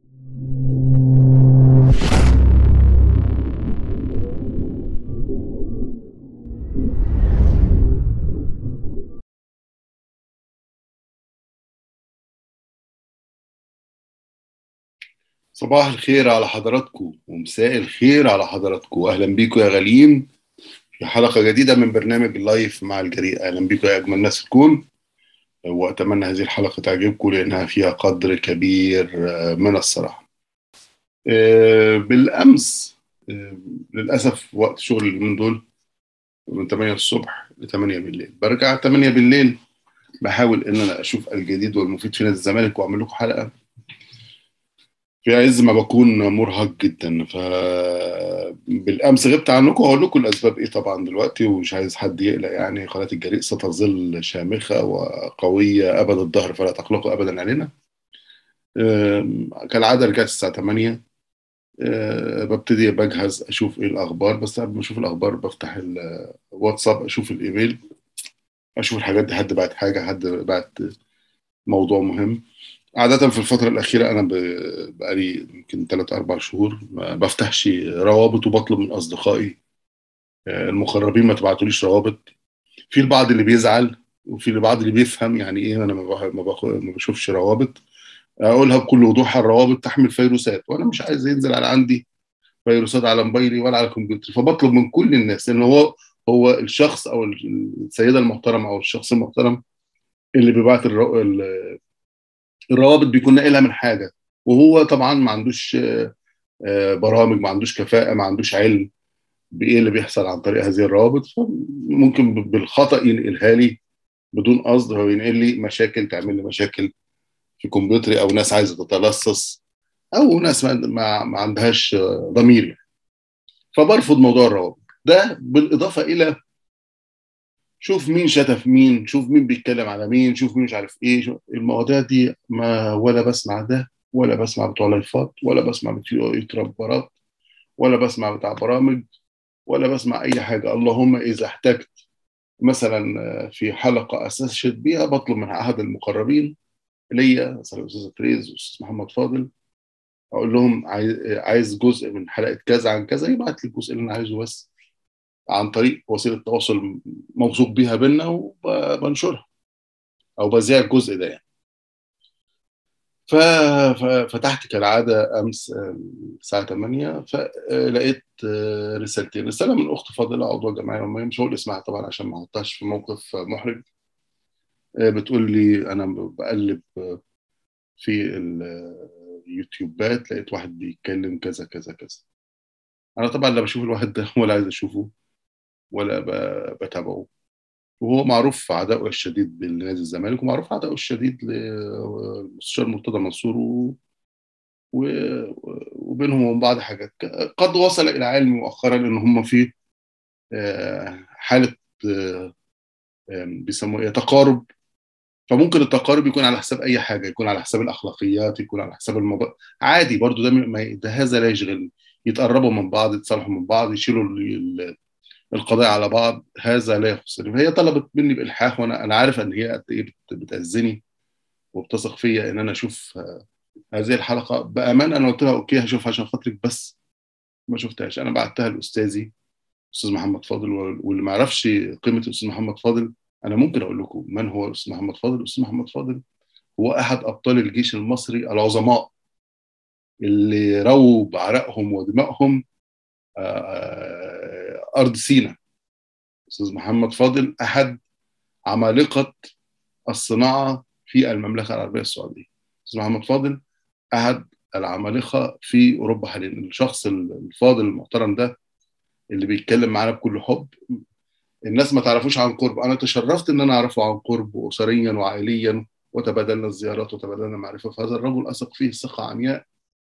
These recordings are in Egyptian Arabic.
صباح الخير على حضراتكم ومساء الخير على حضراتكم اهلا بيكم يا غاليين في حلقه جديده من برنامج اللايف مع الجريء اهلا بيكم يا اجمل ناس الكون واتمنى هذه الحلقه تعجبكم لانها فيها قدر كبير من الصراحه بالامس للاسف وقت شغل من دول من 8 الصبح ل 8 بالليل برجع 8 بالليل بحاول ان انا اشوف الجديد والمفيد في نادي الزمالك واعمل لكم حلقه في عز ما بكون مرهق جدا ف بالامس غبت عنكم هقول لكم الاسباب ايه طبعا دلوقتي ومش عايز حد يقلق يعني قناه الجريء ستظل شامخه وقويه ابد الظهر فلا تقلق ابدا علينا كالعاده رجعت الساعه 8 ببتدي بجهز اشوف ايه الاخبار بس قبل ما اشوف الاخبار بفتح الواتساب اشوف الايميل اشوف الحاجات دي حد بعت حاجه حد بعت موضوع مهم عادة في الفترة الأخيرة أنا بقالي يمكن ثلاث أربع شهور ما بفتحش روابط وبطلب من أصدقائي المقربين ما تبعتوليش روابط في البعض اللي بيزعل وفي البعض اللي بيفهم يعني إيه أنا ما, ما بشوفش روابط أقولها بكل وضوح الروابط تحمل فيروسات وأنا مش عايز ينزل على عندي فيروسات على موبايلي ولا على كمبيوتري فبطلب من كل الناس لأن هو هو الشخص أو السيدة المحترمة أو الشخص المحترم اللي بيبعت الرو... الروابط بيكون ناقلها من حاجه وهو طبعا ما عندوش برامج ما عندوش كفاءه ما عندوش علم بايه اللي بيحصل عن طريق هذه الروابط فممكن بالخطا ينقلها لي بدون قصد هو ينقل لي مشاكل تعمل لي مشاكل في كمبيوتري او ناس عايزه تتلصص او ناس ما, ما عندهاش ضمير يعني. فبرفض موضوع الروابط ده بالاضافه الى شوف مين شتف مين شوف مين بيتكلم على مين شوف مين مش عارف ايه شوف المواضيع دي ما ولا بسمع ده ولا بسمع بتوع لايفات ولا بسمع بتوع يوتيوبرات ولا بسمع بتاع برامج ولا بسمع اي حاجه اللهم اذا احتجت مثلا في حلقه استشهد بيها بطلب من احد المقربين ليا مثلا الاستاذ تريز والاستاذ محمد فاضل اقول لهم عايز جزء من حلقه كذا عن كذا يبعت لي الجزء اللي انا عايزه بس عن طريق وسيله تواصل موثوق بيها بينا وبنشرها او بذيع الجزء ده يعني ففتحت كالعاده امس الساعه 8 فلقيت رسالتين رساله من اخت فاضله عضوه جمعيه عموميه مش هقول اسمها طبعا عشان ما احطهاش في موقف محرج بتقول لي انا بقلب في اليوتيوبات لقيت واحد بيتكلم كذا كذا كذا انا طبعا لا بشوف الواحد ده ولا عايز اشوفه ولا بتابعه وهو معروف عداؤه الشديد لنادي الزمالك ومعروف عداؤه الشديد للمستشار مرتضى منصور و... و... وبينهم وبين بعض حاجات قد وصل الى علمي مؤخرا ان هم في حاله بيسموه ايه تقارب فممكن التقارب يكون على حساب اي حاجه يكون على حساب الاخلاقيات يكون على حساب الموضوع عادي برضو ده, ما... ده هذا لا يشغل يتقربوا من بعض يتصالحوا من بعض يشيلوا القضاء على بعض هذا لا يخصني فهي طلبت مني بالحاح وانا انا عارف ان هي قد ايه بتاذني وبتثق فيا ان انا اشوف هذه الحلقه بامان انا قلت لها اوكي هشوفها عشان خاطرك بس ما شفتهاش انا بعتها لاستاذي استاذ محمد فاضل واللي ما يعرفش قيمه الاستاذ محمد فاضل انا ممكن اقول لكم من هو الاستاذ محمد فاضل الاستاذ محمد فاضل هو احد ابطال الجيش المصري العظماء اللي رووا بعرقهم ودمائهم ارض سينا استاذ محمد فاضل احد عمالقه الصناعه في المملكه العربيه السعوديه استاذ محمد فاضل احد العمالقه في اوروبا حاليا الشخص الفاضل المحترم ده اللي بيتكلم معانا بكل حب الناس ما تعرفوش عن قرب انا تشرفت ان انا اعرفه عن قرب اسريا وعائليا وتبادلنا الزيارات وتبادلنا المعرفه فهذا الرجل اثق فيه ثقه عمياء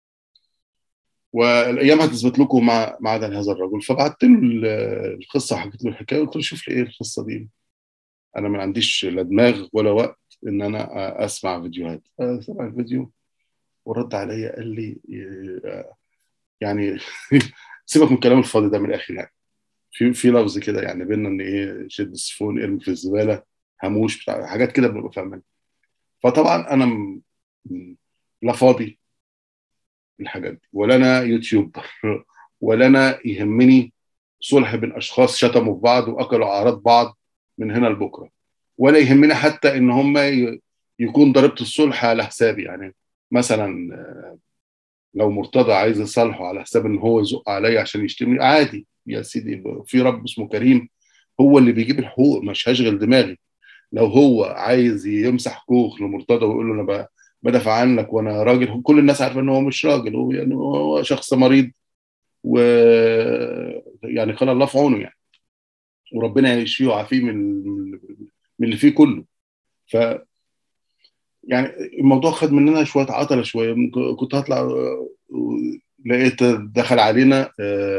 والايام هتثبت لكم مع معدن هذا الرجل فبعت له القصه وحكيت له الحكايه قلت له شوف لي ايه القصه دي انا ما عنديش لا دماغ ولا وقت ان انا اسمع فيديوهات سمع الفيديو ورد عليا قال لي يعني سيبك من الكلام الفاضي ده من الاخر يعني في في لفظ كده يعني بينا ان ايه شد السفون ارمي في الزباله هموش بتاع حاجات كده بنبقى فاهمين فطبعا انا م... لا فاضي الحاجات دي ولا انا يوتيوبر ولا انا يهمني صلح بين اشخاص شتموا في بعض واكلوا اعراض بعض من هنا لبكره ولا يهمني حتى ان هم يكون ضريبه الصلح على حسابي يعني مثلا لو مرتضى عايز يصالحه على حساب ان هو يزق عليا عشان يشتمني عادي يا سيدي في رب اسمه كريم هو اللي بيجيب الحقوق مش هشغل دماغي لو هو عايز يمسح كوخ لمرتضى ويقول له انا بدافع عنك وانا راجل كل الناس عارفه ان هو مش راجل هو يعني هو شخص مريض و يعني خلى الله في عونه يعني وربنا يشفيه ويعافيه من من اللي فيه كله ف يعني الموضوع خد مننا شويه عطله شويه كنت هطلع لقيت دخل علينا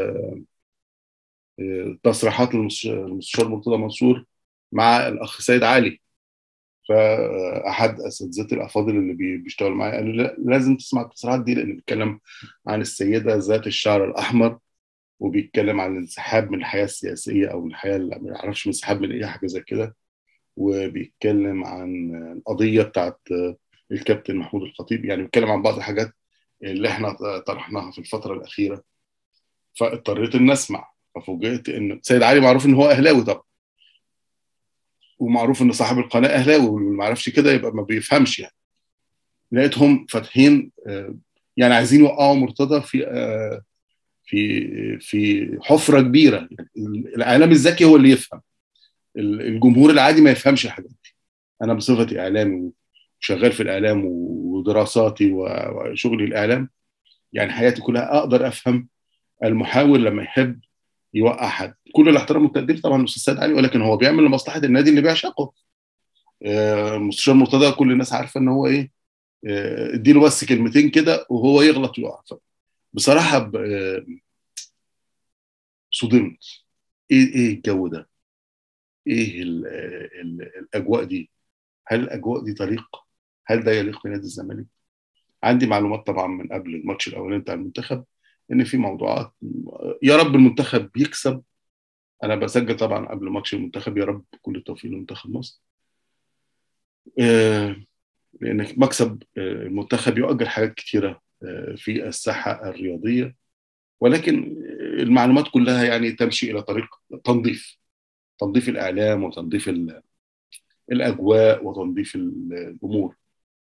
تصريحات المستشار مرتضى منصور مع الاخ سيد علي فاحد اساتذتي الافاضل اللي بيشتغلوا معايا قالوا لا لازم تسمع التصريحات دي لان بيتكلم عن السيده ذات الشعر الاحمر وبيتكلم عن الانسحاب من الحياه السياسيه او من الحياه ما اعرفش انسحاب من ايه حاجه زي كده وبيتكلم عن القضيه بتاعت الكابتن محمود الخطيب يعني بيتكلم عن بعض الحاجات اللي احنا طرحناها في الفتره الاخيره فاضطريت ان اسمع ففوجئت ان سيد علي معروف ان هو اهلاوي طبعا ومعروف ان صاحب القناه اهلاوي واللي ما يعرفش كده يبقى ما بيفهمش يعني لقيتهم فاتحين يعني عايزين يوقعوا مرتضى في في في حفره كبيره يعني الاعلام الذكي هو اللي يفهم الجمهور العادي ما يفهمش الحاجات دي انا بصفتي اعلامي وشغال في الاعلام ودراساتي وشغلي الاعلام يعني حياتي كلها اقدر افهم المحاول لما يحب يوقع حد كل الاحترام والتقدير طبعا الاستاذ سيد علي ولكن هو بيعمل لمصلحه النادي اللي بيعشقه المستشار مرتضى كل الناس عارفه ان هو ايه اديله بس كلمتين كده وهو يغلط ويقع بصراحه صدمت ايه ايه الجو ده ايه ال ال الاجواء دي هل الاجواء دي طريق هل ده يليق بنادي الزمالك عندي معلومات طبعا من قبل الماتش الاولاني بتاع المنتخب ان في موضوعات يا رب المنتخب يكسب انا بسجل طبعا قبل ماتش المنتخب يا رب كل التوفيق لمنتخب مصر لان مكسب المنتخب يؤجل حاجات كتيره في الساحه الرياضيه ولكن المعلومات كلها يعني تمشي الى طريق تنظيف تنظيف الاعلام وتنظيف الاجواء وتنظيف الامور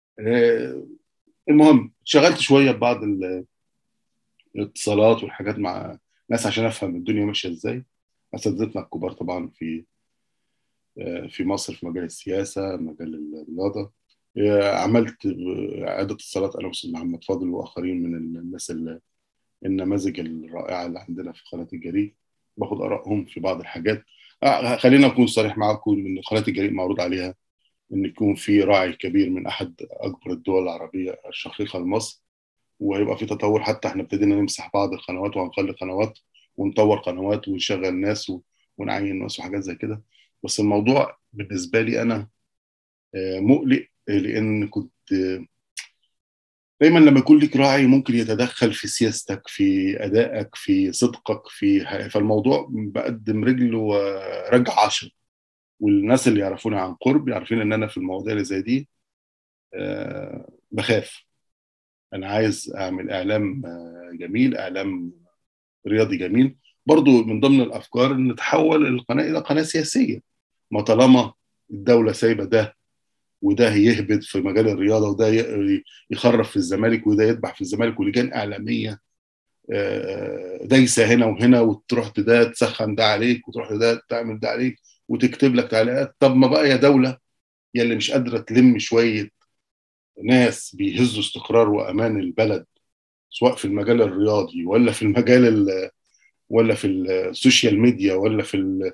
المهم شغلت شويه ببعض الاتصالات والحاجات مع ناس عشان افهم الدنيا ماشيه ازاي اساتذتنا الكبار طبعا في في مصر في مجال السياسه مجال الرياضه عملت عده اتصالات انا والاستاذ محمد فاضل واخرين من الناس النماذج الرائعه اللي عندنا في قناه الجريء باخد ارائهم في بعض الحاجات خلينا اكون صريح معاكم ان قناه الجريء معروض عليها ان يكون في راعي كبير من احد اكبر الدول العربيه الشقيقه لمصر وهيبقى في تطور حتى احنا ابتدينا نمسح بعض القنوات وهنخلي قنوات ونطور قنوات ونشغل ناس ونعين ناس وحاجات زي كده بس الموضوع بالنسبه لي انا مقلق لان كنت دايما لما يكون لك راعي ممكن يتدخل في سياستك في ادائك في صدقك في فالموضوع بقدم رجل ورجع عشر والناس اللي يعرفوني عن قرب يعرفين ان انا في المواضيع اللي زي دي أه بخاف انا عايز اعمل اعلام جميل اعلام رياضي جميل برضو من ضمن الافكار ان نتحول القناه الى قناه سياسيه ما طالما الدوله سايبه ده وده يهبط في مجال الرياضه وده يخرب في الزمالك وده يذبح في الزمالك ولجان اعلاميه دايسه هنا وهنا وتروح ده تسخن ده عليك وتروح ده تعمل ده عليك وتكتب لك تعليقات طب ما بقى يا دوله يا اللي مش قادره تلم شويه ناس بيهزوا استقرار وامان البلد سواء في المجال الرياضي ولا في المجال ولا في السوشيال ميديا ولا في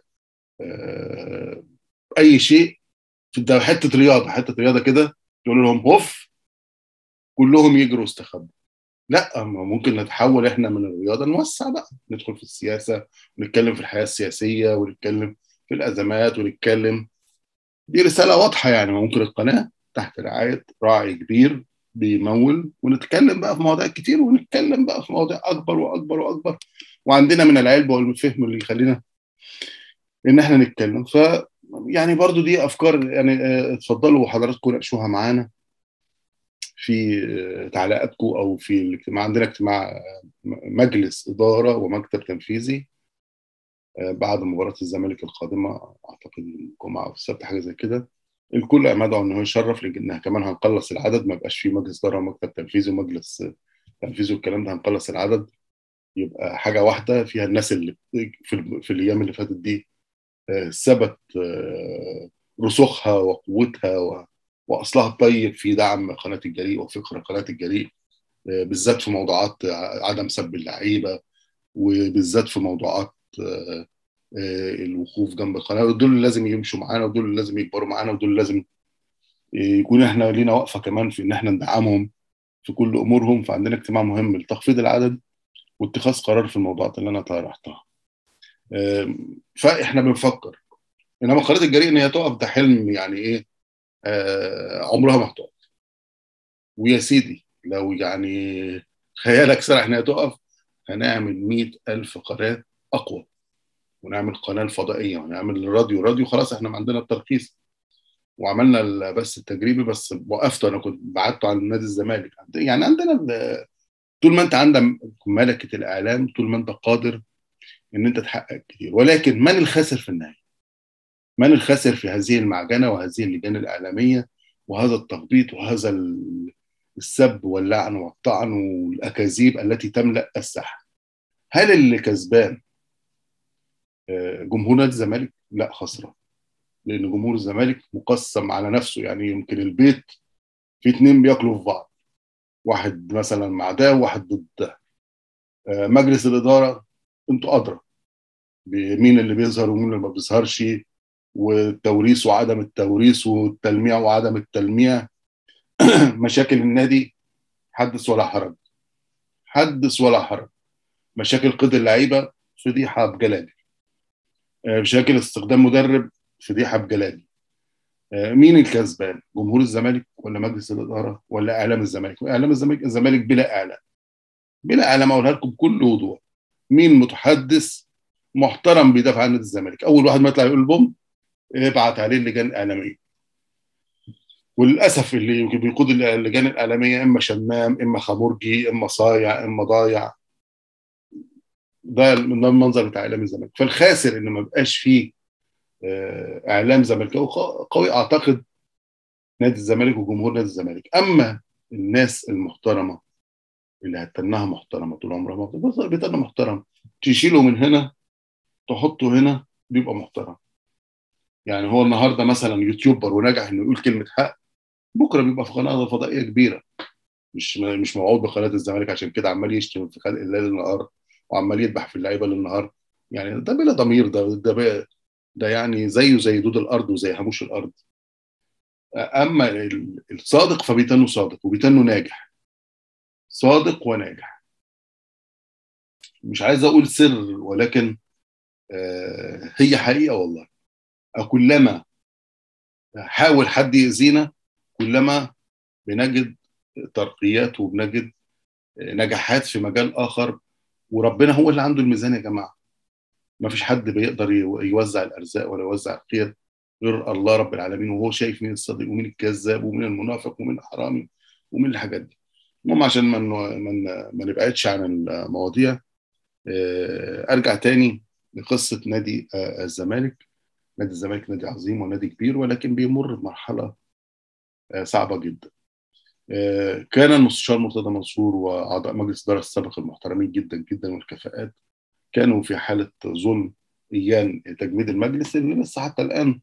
اي شيء في حته رياضه حته رياضه كده تقول لهم هوف كلهم يجروا استخبوا لا ممكن نتحول احنا من الرياضه نوسع بقى ندخل في السياسه ونتكلم في الحياه السياسيه ونتكلم في الازمات ونتكلم دي رساله واضحه يعني ممكن القناه تحت رعايه راعي كبير بيمول ونتكلم بقى في مواضيع كتير ونتكلم بقى في مواضيع اكبر واكبر واكبر وعندنا من العلم والفهم اللي يخلينا ان احنا نتكلم ف يعني برضو دي افكار يعني اتفضلوا حضراتكم ناقشوها معانا في تعليقاتكم او في الاجتماع عندنا اجتماع مجلس اداره ومكتب تنفيذي بعد مباراه الزمالك القادمه اعتقد الجمعه او السبت حاجه زي كده الكل مدعو ان هو يشرف لان كمان هنقلص العدد ما يبقاش في مجلس اداره ومكتب تنفيذي ومجلس تنفيذي والكلام ده هنقلص العدد يبقى حاجه واحده فيها الناس اللي في, في الايام اللي فاتت دي ثبت رسوخها وقوتها واصلها الطيب في دعم قناه الجريء وفكره قناه الجريء بالذات في موضوعات عدم سب اللعيبه وبالذات في موضوعات الوقوف جنب القناه دول اللي لازم يمشوا معانا ودول اللي لازم يكبروا معانا ودول اللي لازم يكون احنا لينا وقفه كمان في ان احنا ندعمهم في كل امورهم فعندنا اجتماع مهم لتخفيض العدد واتخاذ قرار في الموضوعات اللي انا طرحتها فاحنا بنفكر انما قناه الجريء ان هي تقف ده حلم يعني ايه آه عمرها ما هتقف ويا سيدي لو يعني خيالك سرح ان هي تقف هنعمل مئة ألف قناة أقوى ونعمل قناة الفضائية ونعمل راديو راديو خلاص احنا عندنا الترخيص وعملنا البث التجريبي بس وقفته انا كنت بعته على نادي الزمالك يعني عندنا طول ما انت عندك ملكه الاعلام طول ما انت قادر ان انت تحقق كتير ولكن من الخاسر في النهايه؟ من الخاسر في هذه المعجنه وهذه اللجان الاعلاميه وهذا التخبيط وهذا السب واللعن والطعن والاكاذيب التي تملا الساحه؟ هل اللي كسبان جمهور نادي الزمالك؟ لا خسران لان جمهور الزمالك مقسم على نفسه يعني يمكن البيت في اتنين بياكلوا في بعض واحد مثلا مع ده وواحد ضد ده مجلس الاداره انتوا ادرى بمين اللي بيظهر ومين اللي ما بيظهرش والتوريث وعدم التوريث والتلميع وعدم التلميع مشاكل النادي حدث ولا حرج حدث ولا حرج مشاكل قيد اللعيبه فضيحه بجلاجل مشاكل استخدام مدرب فضيحه بجلاجل مين الكسبان؟ جمهور الزمالك ولا مجلس الاداره ولا اعلام الزمالك؟ اعلام الزمالك الزمالك بلا اعلام. بلا اعلام اقولها لكم بكل وضوح. مين متحدث محترم بيدافع عن نادي الزمالك؟ اول واحد ما يطلع يقول بوم ابعت عليه اللجان الاعلاميه. وللاسف اللي بيقود اللجان الاعلاميه اما شمام اما خمرجي اما صايع اما ضايع. ده المنظر بتاع اعلام الزمالك، فالخاسر ان ما بقاش فيه اعلام زملكاوي قوي اعتقد نادي الزمالك وجمهور نادي الزمالك اما الناس المحترمه اللي هتنها محترمه طول عمرها محترمه بيتنا محترم تشيله من هنا تحطه هنا بيبقى محترم يعني هو النهارده مثلا يوتيوبر ونجح انه يقول كلمه حق بكره بيبقى في قناه فضائيه كبيره مش مش موعود بقناه الزمالك عشان كده عمال يشتم في خلق الليل النهار وعمال يذبح في اللعيبه للنهار يعني ده بلا ضمير ده ده ده يعني زيه زي دود الارض وزي هاموش الارض اما الصادق فبيتنه صادق وبيتنه ناجح صادق وناجح مش عايز اقول سر ولكن هي حقيقه والله كلما حاول حد يأذينا كلما بنجد ترقيات وبنجد نجاحات في مجال اخر وربنا هو اللي عنده الميزان يا جماعه ما فيش حد بيقدر يوزع الارزاق ولا يوزع الخير غير الله رب العالمين وهو شايف مين الصادق ومين الكذاب ومين المنافق ومين الحرامي ومين الحاجات دي المهم عشان ما ما نبعدش عن المواضيع ارجع تاني لقصه نادي الزمالك نادي الزمالك نادي عظيم ونادي كبير ولكن بيمر بمرحله صعبه جدا كان المستشار مرتضى منصور واعضاء مجلس الاداره السابق المحترمين جدا جدا والكفاءات كانوا في حاله ظلم ايان تجميد المجلس اللي لسه حتى الان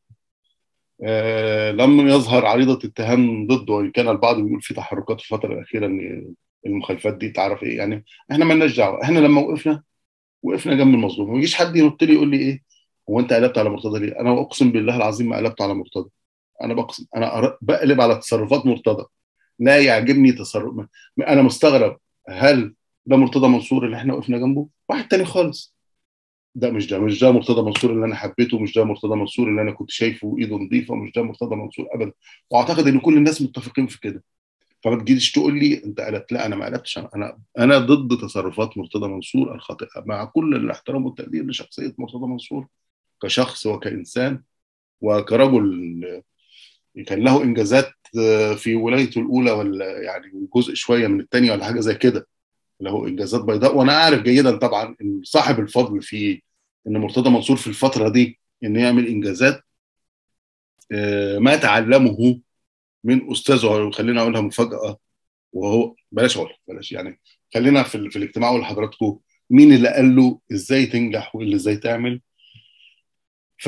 آه لم يظهر عريضه اتهام ضده وان كان البعض بيقول في تحركات في الفتره الاخيره ان المخالفات دي تعرف ايه يعني احنا مالناش دعوه احنا لما وقفنا وقفنا جنب المظلوم ما يجيش حد ينط لي يقول لي ايه هو انت قلبت على مرتضى ليه؟ انا اقسم بالله العظيم ما قلبت على مرتضى انا بقسم انا بقلب على تصرفات مرتضى لا يعجبني تصرف انا مستغرب هل ده مرتضى منصور اللي احنا وقفنا جنبه واحد تاني خالص ده مش ده مش ده مرتضى منصور اللي انا حبيته مش ده مرتضى منصور اللي انا كنت شايفه ايده نظيفه مش ده مرتضى منصور ابدا واعتقد ان كل الناس متفقين في كده فما تجيش تقول لي انت قلبت لا انا ما قلبتش انا انا ضد تصرفات مرتضى منصور الخاطئه مع كل الاحترام والتقدير لشخصيه مرتضى منصور كشخص وكانسان وكرجل كان له انجازات في ولايته الاولى ولا يعني جزء شويه من الثانيه ولا حاجه زي كده له انجازات بيضاء وانا اعرف جيدا طبعا ان صاحب الفضل في ان مرتضى منصور في الفتره دي ان يعمل انجازات ما تعلمه من استاذه وخلينا اقولها مفاجاه وهو بلاش اقولها بلاش يعني خلينا في, في الاجتماع اقول لحضراتكم مين اللي قال له ازاي تنجح واللي ازاي تعمل ف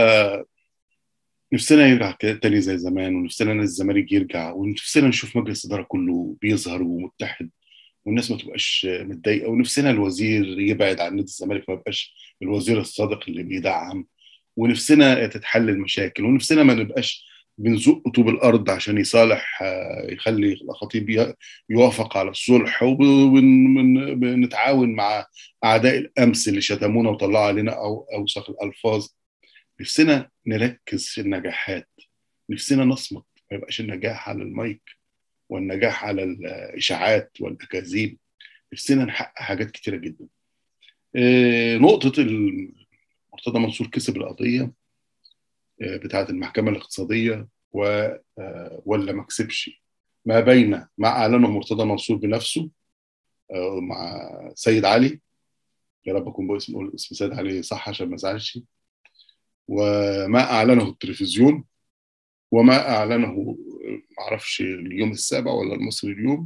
نفسنا يرجع تاني زي زمان ونفسنا ان الزمالك يرجع ونفسنا نشوف مجلس الاداره كله بيظهر ومتحد والناس ما تبقاش متضايقه ونفسنا الوزير يبعد عن نادي الزمالك ما يبقاش الوزير الصادق اللي بيدعم ونفسنا تتحل المشاكل ونفسنا ما نبقاش بنزق طوب الارض عشان يصالح يخلي الخطيب يوافق على الصلح وبنتعاون مع اعداء الامس اللي شتمونا وطلعوا علينا او اوسخ الالفاظ نفسنا نركز في النجاحات نفسنا نصمت ما يبقاش النجاح على المايك والنجاح على الاشاعات والاكاذيب نفسنا نحقق حاجات كتيره جدا نقطه مرتضى منصور كسب القضيه بتاعه المحكمه الاقتصاديه و ولا ما كسبش ما بين ما اعلنه مرتضى منصور بنفسه مع سيد علي يا رب اكون بقول اسم اسم سيد علي صح عشان ما ازعلش وما اعلنه التلفزيون وما اعلنه معرفش اليوم السابع ولا المصري اليوم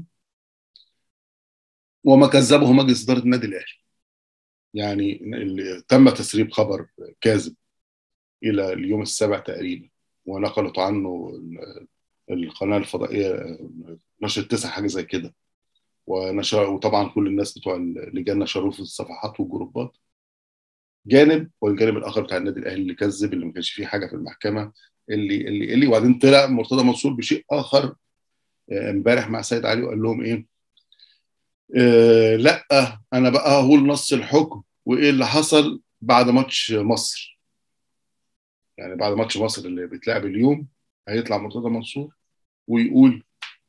وما كذبه مجلس اداره النادي الاهلي يعني تم تسريب خبر كاذب الى اليوم السابع تقريبا ونقلت عنه القناه الفضائيه نشر تسع حاجه زي كده ونشر وطبعا كل الناس بتوع اللجان نشروه في الصفحات والجروبات جانب والجانب الاخر بتاع النادي الاهلي اللي كذب اللي ما كانش فيه حاجه في المحكمه اللي اللي اللي وبعدين طلع مرتضى منصور بشيء اخر امبارح مع سيد علي وقال لهم ايه آه لا انا بقى هقول نص الحكم وايه اللي حصل بعد ماتش مصر يعني بعد ماتش مصر اللي بيتلعب اليوم هيطلع مرتضى منصور ويقول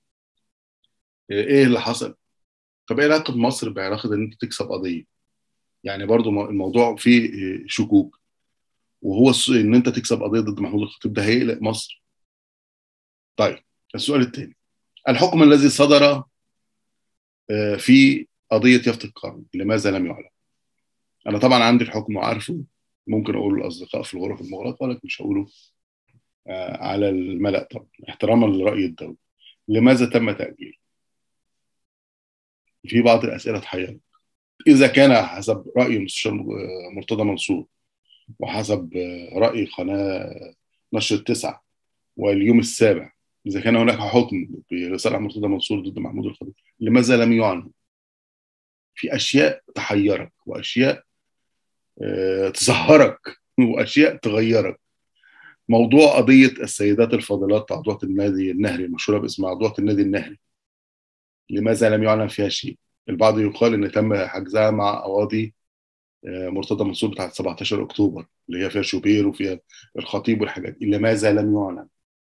ايه اللي حصل طب ايه علاقه مصر بعلاقه ان انت تكسب قضيه يعني برضو الموضوع فيه شكوك وهو ان انت تكسب قضيه ضد محمود الخطيب ده هيقلق مصر طيب السؤال الثاني الحكم الذي صدر في قضيه يافت القرن لماذا لم يعلم انا طبعا عندي الحكم وعارفه ممكن اقوله للاصدقاء في الغرف المغلقه ولكن مش هقوله على الملا طبعا احتراما لراي الدوله لماذا تم تاجيله في بعض الاسئله تحيرت اذا كان حسب راي المستشار مرتضى منصور وحسب راي قناه نشر التسعه واليوم السابع اذا كان هناك حكم لصالح مرتضى منصور ضد محمود الخطيب لماذا لم يعلن؟ في اشياء تحيرك واشياء تسهرك واشياء تغيرك موضوع قضيه السيدات الفاضلات عضوات النادي النهري المشهوره باسم عضوات النادي النهري لماذا لم يعلن فيها شيء؟ البعض يقال ان تم حجزها مع قواضي مرتضى منصور بتاعت 17 اكتوبر اللي هي فيها شوبير وفيها الخطيب والحاجات دي لماذا لم يعلن؟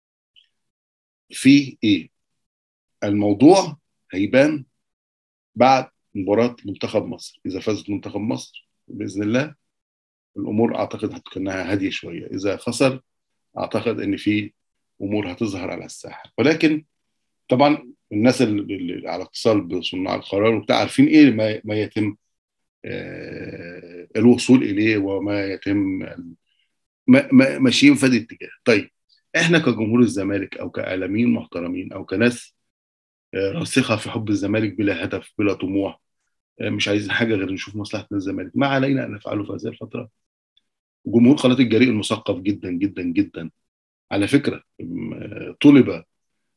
في ايه؟ الموضوع هيبان بعد مباراة منتخب مصر إذا فازت منتخب مصر بإذن الله الأمور أعتقد هتكون هادية شوية إذا خسر أعتقد إن في أمور هتظهر على الساحة ولكن طبعا الناس اللي على اتصال بصناع القرار وبتاع عارفين ايه ما, ما يتم آه الوصول اليه وما يتم ما ما ماشيين في هذه الاتجاه طيب احنا كجمهور الزمالك او كاعلاميين محترمين او كناس آه راسخه في حب الزمالك بلا هدف بلا طموح آه مش عايزين حاجه غير نشوف مصلحه الزمالك ما علينا ان نفعله في هذه الفتره جمهور قناه الجريء المثقف جدا جدا جدا على فكره طلب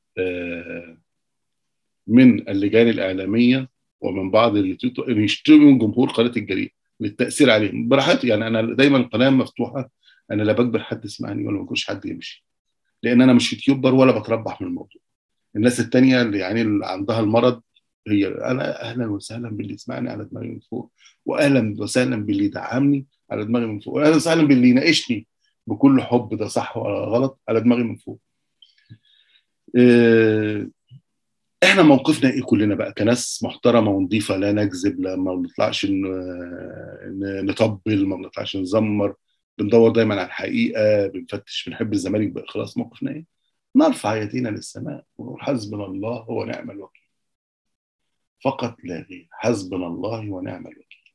من اللجان الاعلاميه ومن بعض اللي يشتروا من جمهور قناه الجريء للتاثير عليهم براحتي يعني انا دايما القناه مفتوحه انا لا بجبر حد يسمعني ولا بجبرش حد يمشي لان انا مش يوتيوبر ولا بتربح من الموضوع الناس التانية اللي يعني اللي عندها المرض هي انا اهلا وسهلا باللي يسمعني على دماغي من فوق واهلا وسهلا باللي يدعمني على دماغي من فوق واهلا وسهلا باللي يناقشني بكل حب ده صح ولا غلط على دماغي من فوق إيه احنا موقفنا ايه كلنا بقى كناس محترمه ونظيفه لا نكذب لا ما بنطلعش نطبل ما بنطلعش نزمر بندور دايما على الحقيقه بنفتش بنحب الزمالك باخلاص موقفنا ايه نرفع يدينا للسماء ونقول حسبنا الله ونعم الوكيل فقط لا غير حسبنا الله ونعم الوكيل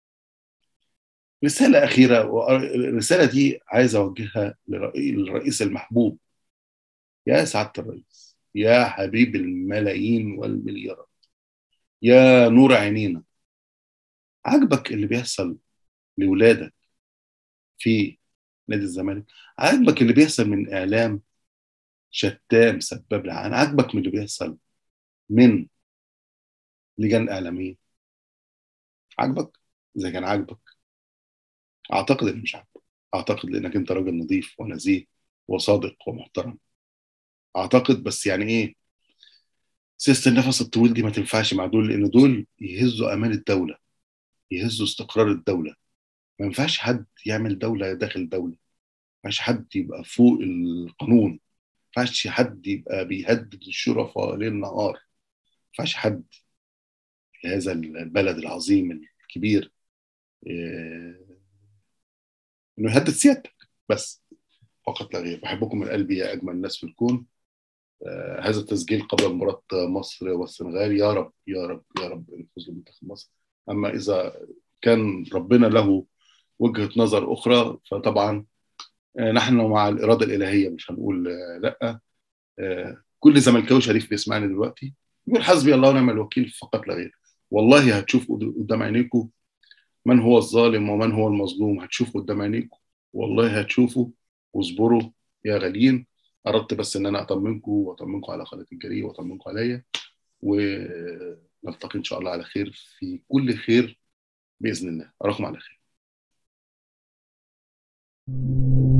رسالة أخيرة والرسالة دي عايز أوجهها للرئيس المحبوب يا سعادة الرئيس يا حبيب الملايين والمليارات يا نور عينينا عجبك اللي بيحصل لولادك في نادي الزمالك عجبك اللي بيحصل من إعلام شتام سباب لعان عجبك من اللي بيحصل من لجان إعلامية عجبك إذا كان عجبك أعتقد إنه مش عاجبك أعتقد لأنك أنت راجل نظيف ونزيه وصادق ومحترم أعتقد بس يعني إيه سياسة النفس الطويل دي ما تنفعش مع دول لأن دول يهزوا أمان الدولة يهزوا استقرار الدولة ما ينفعش حد يعمل دولة داخل دولة ما ينفعش حد يبقى فوق القانون ما ينفعش حد يبقى بيهدد الشرفاء ليل نهار ما ينفعش حد في هذا البلد العظيم الكبير انه يهدد سيادتك بس فقط لا غير بحبكم من قلبي يا اجمل الناس في الكون آه هذا التسجيل قبل مباراة مصر والسنغال يا رب يا رب يا رب نفوز بمنتخب مصر اما اذا كان ربنا له وجهة نظر اخرى فطبعا آه نحن مع الاراده الالهيه مش هنقول آه لا آه كل زملكاوي شريف بيسمعني دلوقتي يقول حسبي الله ونعم الوكيل فقط لا غير والله هتشوف قدام عينيكم من هو الظالم ومن هو المظلوم هتشوفوا قدام عينيكم والله هتشوفوا واصبروا يا غاليين اردت بس ان انا اطمنكم واطمنكم على قناه الجريء واطمنكم عليا ونلتقي ان شاء الله على خير في كل خير باذن الله اراكم على خير